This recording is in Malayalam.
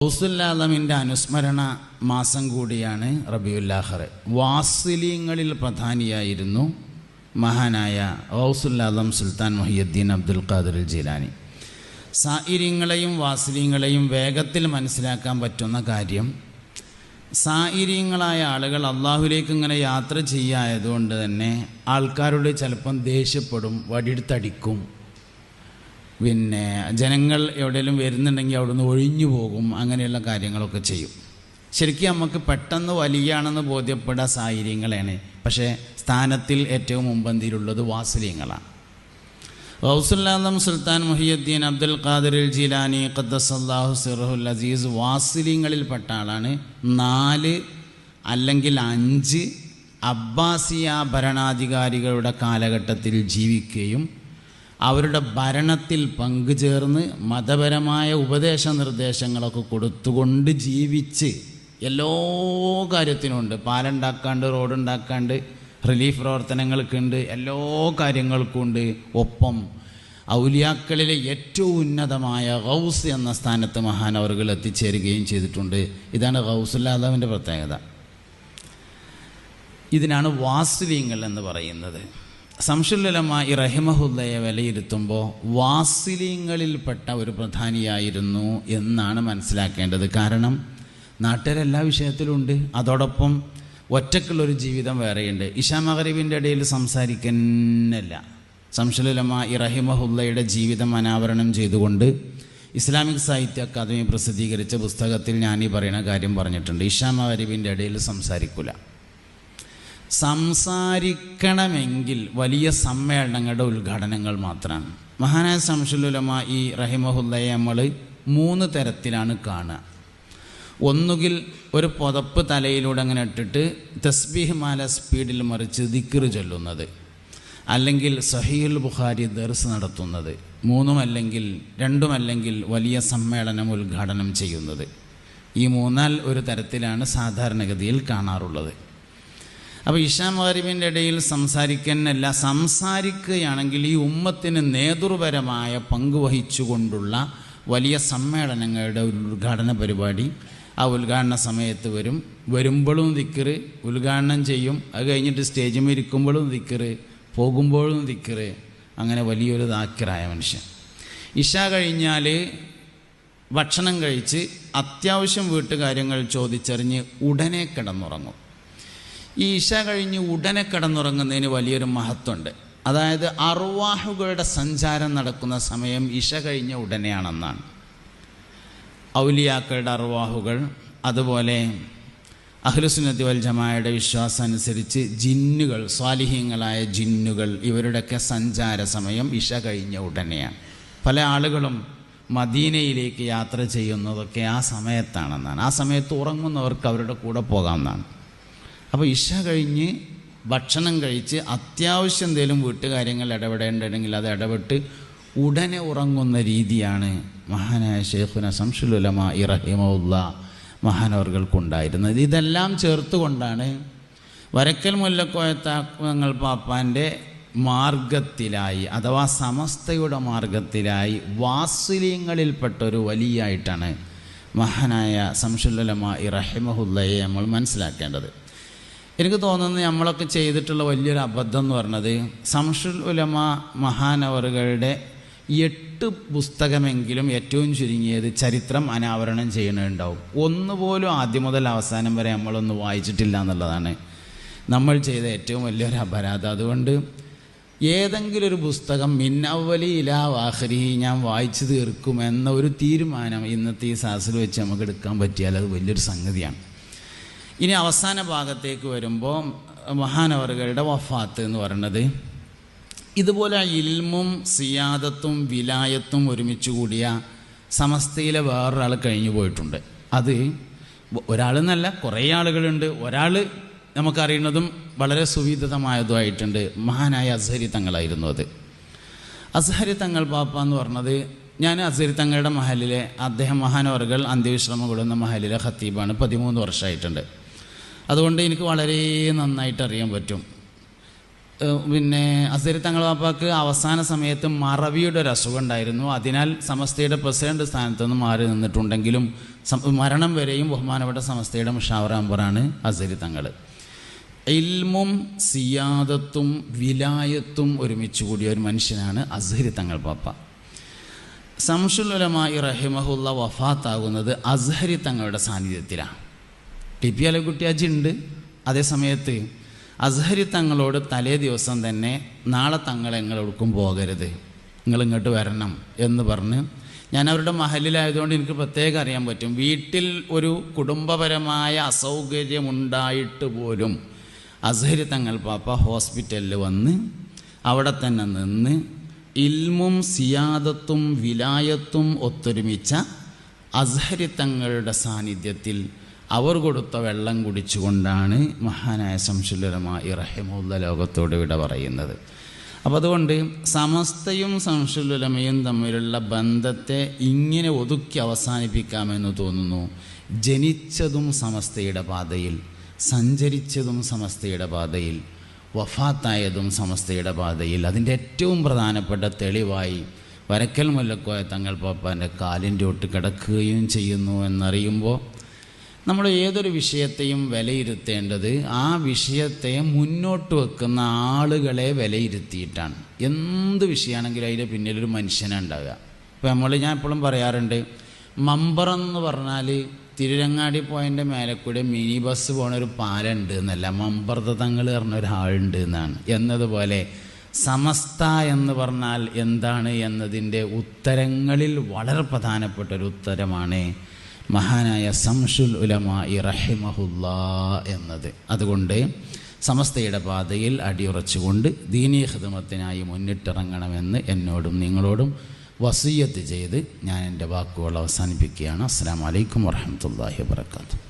ഹൗസുല്ലാദമിൻ്റെ അനുസ്മരണ മാസം കൂടിയാണ് റബിയുല്ലാഹർ വാസിലിങ്ങളിൽ പ്രധാനിയായിരുന്നു മഹാനായ ഹൗസുല്ലാദം സുൽത്താൻ മൊഹിയുദ്ദീൻ അബ്ദുൽ ഖാദിർ ജീലാനി സായിര്യങ്ങളെയും വാസിലിങ്ങളെയും വേഗത്തിൽ മനസ്സിലാക്കാൻ പറ്റുന്ന കാര്യം സായിര്യങ്ങളായ ആളുകൾ അള്ളാഹുലേക്ക് ഇങ്ങനെ യാത്ര ചെയ്യായതുകൊണ്ട് തന്നെ ആൾക്കാരോട് ചിലപ്പം ദേഷ്യപ്പെടും വടിയെടുത്തടിക്കും പിന്നെ ജനങ്ങൾ എവിടെയെങ്കിലും വരുന്നുണ്ടെങ്കിൽ അവിടുന്ന് ഒഴിഞ്ഞു പോകും അങ്ങനെയുള്ള കാര്യങ്ങളൊക്കെ ചെയ്യും ശരിക്കും നമുക്ക് പെട്ടെന്ന് വലിയാണെന്ന് ബോധ്യപ്പെട്ട സാഹചര്യങ്ങളാണ് പക്ഷേ സ്ഥാനത്തിൽ ഏറ്റവും മുമ്പന്തിയിലുള്ളത് വാസല്യങ്ങളാണ് റൗസുല്ലാദം സുൽത്താൻ മുഹിയുദ്ദീൻ അബ്ദുൽ ഖാദിർ ജീലാനി ഖദ്ദസല്ലാഹു സിറഹുൽ അസീസ് വാസിലിങ്ങളിൽപ്പെട്ട ആളാണ് നാല് അല്ലെങ്കിൽ അഞ്ച് അബ്ബാസിയ ഭരണാധികാരികളുടെ കാലഘട്ടത്തിൽ ജീവിക്കുകയും അവരുടെ ഭരണത്തിൽ പങ്കുചേർന്ന് മതപരമായ ഉപദേശ നിർദ്ദേശങ്ങളൊക്കെ കൊടുത്തുകൊണ്ട് ജീവിച്ച് എല്ലാ കാര്യത്തിനുമുണ്ട് പാലുണ്ടാക്കാണ്ട് റോഡുണ്ടാക്കാണ്ട് റിലീഫ് പ്രവർത്തനങ്ങൾക്കുണ്ട് എല്ലാ കാര്യങ്ങൾക്കുമുണ്ട് ഒപ്പം ഔലിയാക്കളിലെ ഏറ്റവും ഉന്നതമായ ഗൗസ് എന്ന സ്ഥാനത്ത് മഹാനവറുകൾ എത്തിച്ചേരുകയും ചെയ്തിട്ടുണ്ട് ഇതാണ് ഗൗസുല്ലാദാവിൻ്റെ പ്രത്യേകത ഇതിനാണ് വാസ്ലിങ്ങൾ എന്ന് പറയുന്നത് സംഷുല്ലമ ഈ റഹിമഹുല്ലയെ വിലയിരുത്തുമ്പോൾ വാസിലിങ്ങളിൽപ്പെട്ട ഒരു പ്രധാനിയായിരുന്നു എന്നാണ് മനസ്സിലാക്കേണ്ടത് കാരണം നാട്ടുകാരെല്ലാ വിഷയത്തിലുണ്ട് അതോടൊപ്പം ഒറ്റക്കുള്ളൊരു ജീവിതം വേറെയുണ്ട് ഇഷാ മഹരീബിൻ്റെ ഇടയിൽ സംസാരിക്കുന്നില്ല സംഷുലമ ഈ റഹിമഹുല്ലയുടെ ജീവിതം അനാവരണം ചെയ്തുകൊണ്ട് ഇസ്ലാമിക് സാഹിത്യ അക്കാദമി പ്രസിദ്ധീകരിച്ച പുസ്തകത്തിൽ ഞാൻ ഈ പറയുന്ന കാര്യം പറഞ്ഞിട്ടുണ്ട് ഇഷാ മഹരീബിൻ്റെ ഇടയിൽ സംസാരിക്കില്ല സംസാരിക്കണമെങ്കിൽ വലിയ സമ്മേളനങ്ങളുടെ ഉദ്ഘാടനങ്ങൾ മാത്രമാണ് മഹാനായ സംഷുലുലമ ഈ റഹിമഹുല്ലയെ നമ്മൾ മൂന്ന് തരത്തിലാണ് കാണുക ഒന്നുകിൽ ഒരു പുതപ്പ് തലയിലൂടെ അങ്ങനെ ഇട്ടിട്ട് തസ്ബീഹ് മാല സ്പീഡിൽ മറിച്ച് ദിക്കറ് ചൊല്ലുന്നത് അല്ലെങ്കിൽ സഹീൽ ബുഖാരി ദർസ് നടത്തുന്നത് മൂന്നുമല്ലെങ്കിൽ രണ്ടുമല്ലെങ്കിൽ വലിയ സമ്മേളനം ഉദ്ഘാടനം ചെയ്യുന്നത് ഈ മൂന്നാൽ ഒരു തരത്തിലാണ് സാധാരണഗതിയിൽ കാണാറുള്ളത് അപ്പോൾ ഇഷാ മഹരിബിൻ്റെ ഇടയിൽ സംസാരിക്കാനല്ല സംസാരിക്കുകയാണെങ്കിൽ ഈ ഉമ്മത്തിന് നേതൃപരമായ പങ്ക് വഹിച്ചുകൊണ്ടുള്ള വലിയ സമ്മേളനങ്ങളുടെ ഒരു ഉദ്ഘാടന പരിപാടി ആ ഉദ്ഘാടന സമയത്ത് വരും വരുമ്പോഴും ദിക്കറ് ഉദ്ഘാടനം ചെയ്യും അത് കഴിഞ്ഞിട്ട് സ്റ്റേജിൽ ഇരിക്കുമ്പോഴും ദിക്കറ് പോകുമ്പോഴും ദിക്കറ് അങ്ങനെ വലിയൊരു ദാക്കിറായ മനുഷ്യൻ ഇഷ കഴിഞ്ഞാൽ ഭക്ഷണം കഴിച്ച് അത്യാവശ്യം വീട്ടുകാര്യങ്ങൾ ചോദിച്ചറിഞ്ഞ് ഉടനെ കിടന്നുറങ്ങും ഈ ഇഷ കഴിഞ്ഞ് ഉടനെ കിടന്നുറങ്ങുന്നതിന് വലിയൊരു മഹത്വമുണ്ട് അതായത് അറുവാഹുകളുടെ സഞ്ചാരം നടക്കുന്ന സമയം ഇഷ കഴിഞ്ഞ ഉടനെയാണെന്നാണ് ഔലിയാക്കളുടെ അറുവാഹുകൾ അതുപോലെ അഹ്ലുസുന്നത്തി വൽ ജമായുടെ വിശ്വാസം അനുസരിച്ച് ജിന്നുകൾ സ്വാലിഹ്യങ്ങളായ ജിന്നുകൾ ഇവരുടെയൊക്കെ സഞ്ചാര സമയം ഇഷ കഴിഞ്ഞ ഉടനെയാണ് പല ആളുകളും മദീനയിലേക്ക് യാത്ര ചെയ്യുന്നതൊക്കെ ആ സമയത്താണെന്നാണ് ആ സമയത്ത് ഉറങ്ങുന്നവർക്ക് അവരുടെ കൂടെ പോകാമെന്നാണ് അപ്പോൾ ഇഷ കഴിഞ്ഞ് ഭക്ഷണം കഴിച്ച് അത്യാവശ്യം എന്തെങ്കിലും വീട്ടുകാര്യങ്ങൾ ഇടപെടേണ്ടതെങ്കിൽ അത് ഇടപെട്ട് ഉടനെ ഉറങ്ങുന്ന രീതിയാണ് മഹാനായ ഷെയ്ഖുന സംഷുലുലമ ഇറഹിമുല്ല മഹാനവർകൾക്കുണ്ടായിരുന്നത് ഇതെല്ലാം ചേർത്തുകൊണ്ടാണ് വരക്കൽ മുല്ലക്കോയത്താങ്ങൾ പാപ്പാൻ്റെ മാർഗത്തിലായി അഥവാ സമസ്തയുടെ മാർഗത്തിലായി വാസുല്യങ്ങളിൽപ്പെട്ടൊരു വലിയായിട്ടാണ് മഹാനായ സംഷുല്ലമ ഇറഹിമഹുല്ലയെ നമ്മൾ മനസ്സിലാക്കേണ്ടത് എനിക്ക് തോന്നുന്നത് നമ്മളൊക്കെ ചെയ്തിട്ടുള്ള വലിയൊരു അബദ്ധം എന്ന് പറഞ്ഞത് സംഷുൽ ഉലമ മഹാനവറുകളുടെ എട്ട് പുസ്തകമെങ്കിലും ഏറ്റവും ചുരുങ്ങിയത് ചരിത്രം അനാവരണം ചെയ്യണുണ്ടാവും ഒന്നുപോലും ആദ്യം മുതൽ അവസാനം വരെ നമ്മളൊന്ന് വായിച്ചിട്ടില്ല എന്നുള്ളതാണ് നമ്മൾ ചെയ്ത ഏറ്റവും വലിയൊരു അപരാധം അതുകൊണ്ട് ഏതെങ്കിലും ഒരു പുസ്തകം മിന്നവലി ഇലാ വാഹരി ഞാൻ വായിച്ചു തീർക്കും എന്ന ഒരു തീരുമാനം ഇന്നത്തെ ഈ സാസിൽ വെച്ച് നമുക്ക് എടുക്കാൻ പറ്റിയാൽ അത് വലിയൊരു സംഗതിയാണ് ഇനി അവസാന ഭാഗത്തേക്ക് വരുമ്പോൾ മഹാനവറുകളുടെ വഫാത്ത് എന്ന് പറയുന്നത് ഇതുപോലെ ഇൽമും സിയാദത്തും വിലായത്തും ഒരുമിച്ച് കൂടിയ സമസ്തയിലെ വേറൊരാൾ കഴിഞ്ഞു പോയിട്ടുണ്ട് അത് ഒരാളെന്നല്ല കുറേ ആളുകളുണ്ട് ഒരാൾ നമുക്കറിയുന്നതും വളരെ സുവിദിതമായതുമായിട്ടുണ്ട് മഹാനായ അസഹരി തങ്ങളായിരുന്നു അത് അസഹരി തങ്ങൾ പാപ്പ എന്ന് പറഞ്ഞത് ഞാൻ അസഹരി തങ്ങളുടെ മഹലിലെ അദ്ദേഹം മഹാനവറുകൾ അന്ത്യവിശ്രമം കൊടുക്കുന്ന മഹലിലെ ഖത്തീബാണ് പതിമൂന്ന് വർഷമായിട്ടുണ്ട് അതുകൊണ്ട് എനിക്ക് വളരെ നന്നായിട്ട് അറിയാൻ പറ്റും ഏഹ് പിന്നെ അസരി തങ്ങൾ പാപ്പാക്ക് അവസാന സമയത്ത് മറവിയുടെ ഒരു അസുഖം ഉണ്ടായിരുന്നു അതിനാൽ സമസ്തയുടെ പ്രസിഡന്റ് സ്ഥാനത്ത് നിന്ന് മാറി നിന്നിട്ടുണ്ടെങ്കിലും സം- മരണം വരെയും ബഹുമാനപ്പെട്ട സമസ്തയുടെ മുഷാവറ അമ്പറാണ് അസരി തങ്ങൾ ഇൽമും സിയാദത്തും വിലായത്തും ഒരുമിച്ച് കൂടിയ ഒരു മനുഷ്യനാണ് അസരി തങ്ങൾ പാപ്പ സംഷുലമായി റഹിമഹുല്ല വഫാത്താകുന്നത് അസ്ഹരി തങ്ങളുടെ സാന്നിധ്യത്തിലാണ് ടി പി അലക്കുട്ടിയാജി ഉണ്ട് അതേ സമയത്ത് അസ്ഹരി തങ്ങളോട് തലേ ദിവസം തന്നെ നാളെ തങ്ങൾ എങ്ങളെടുക്കും പോകരുത് നിങ്ങൾ ഇങ്ങോട്ട് വരണം എന്ന് പറഞ്ഞ് ഞാൻ അവരുടെ മഹലിലായതുകൊണ്ട് എനിക്ക് പ്രത്യേകം അറിയാൻ പറ്റും വീട്ടിൽ ഒരു കുടുംബപരമായ അസൗകര്യമുണ്ടായിട്ട് പോലും അസ്ഹരി തങ്ങൾ പാപ്പ ഹോസ്പിറ്റലിൽ വന്ന് അവിടെ തന്നെ നിന്ന് ഇൽമും സിയാദത്തും വിലായത്തും ഒത്തൊരുമിച്ച അസ്ഹരി തങ്ങളുടെ സാന്നിധ്യത്തിൽ അവർ കൊടുത്ത വെള്ളം കുടിച്ചുകൊണ്ടാണ് മഹാനായ സംശുലരമായി റഹിമുല്ല ലോകത്തോട് വിട പറയുന്നത് അപ്പോൾ അതുകൊണ്ട് സമസ്തയും സംശുലമയും തമ്മിലുള്ള ബന്ധത്തെ ഇങ്ങനെ ഒതുക്കി അവസാനിപ്പിക്കാമെന്ന് തോന്നുന്നു ജനിച്ചതും സമസ്തയുടെ പാതയിൽ സഞ്ചരിച്ചതും സമസ്തയുടെ പാതയിൽ വഫാത്തായതും സമസ്തയുടെ പാതയിൽ അതിൻ്റെ ഏറ്റവും പ്രധാനപ്പെട്ട തെളിവായി വരക്കൽ മുല്ലക്കോയ തങ്ങൾ പാപ്പാൻ്റെ കാലിൻ്റെ ഒട്ട് കിടക്കുകയും ചെയ്യുന്നു എന്നറിയുമ്പോൾ നമ്മൾ ഏതൊരു വിഷയത്തെയും വിലയിരുത്തേണ്ടത് ആ വിഷയത്തെ മുന്നോട്ട് വെക്കുന്ന ആളുകളെ വിലയിരുത്തിയിട്ടാണ് എന്ത് വിഷയമാണെങ്കിലും അതിൻ്റെ പിന്നിലൊരു മനുഷ്യനുണ്ടാവുക ഇപ്പോൾ നമ്മൾ ഞാൻ എപ്പോഴും പറയാറുണ്ട് മമ്പറെന്ന് പറഞ്ഞാൽ തിരുരങ്ങാടി പോയിൻ്റെ മേലെ കൂടെ മിനി ബസ് പോണ ഒരു പാലുണ്ട് എന്നല്ല മമ്പർത്ത തങ്ങൾ പറഞ്ഞ ഒരാളുണ്ട് എന്നാണ് എന്നതുപോലെ സമസ്ത എന്ന് പറഞ്ഞാൽ എന്താണ് എന്നതിൻ്റെ ഉത്തരങ്ങളിൽ വളരെ പ്രധാനപ്പെട്ട ഒരു ഉത്തരമാണ് മഹാനായ സംഷുൽ ഉലമ റഹിമഹുല്ലാ എന്നത് അതുകൊണ്ട് സമസ്തയുടെ പാതയിൽ അടിയുറച്ചുകൊണ്ട് ദീനീ ഹിദമത്തിനായി മുന്നിട്ടിറങ്ങണമെന്ന് എന്നോടും നിങ്ങളോടും വസീയത്ത് ചെയ്ത് ഞാൻ എൻ്റെ വാക്കുകൾ അവസാനിപ്പിക്കുകയാണ് അസ്സാം വലൈക്കും വർഹമത്തല്ലാഹി വാത്തു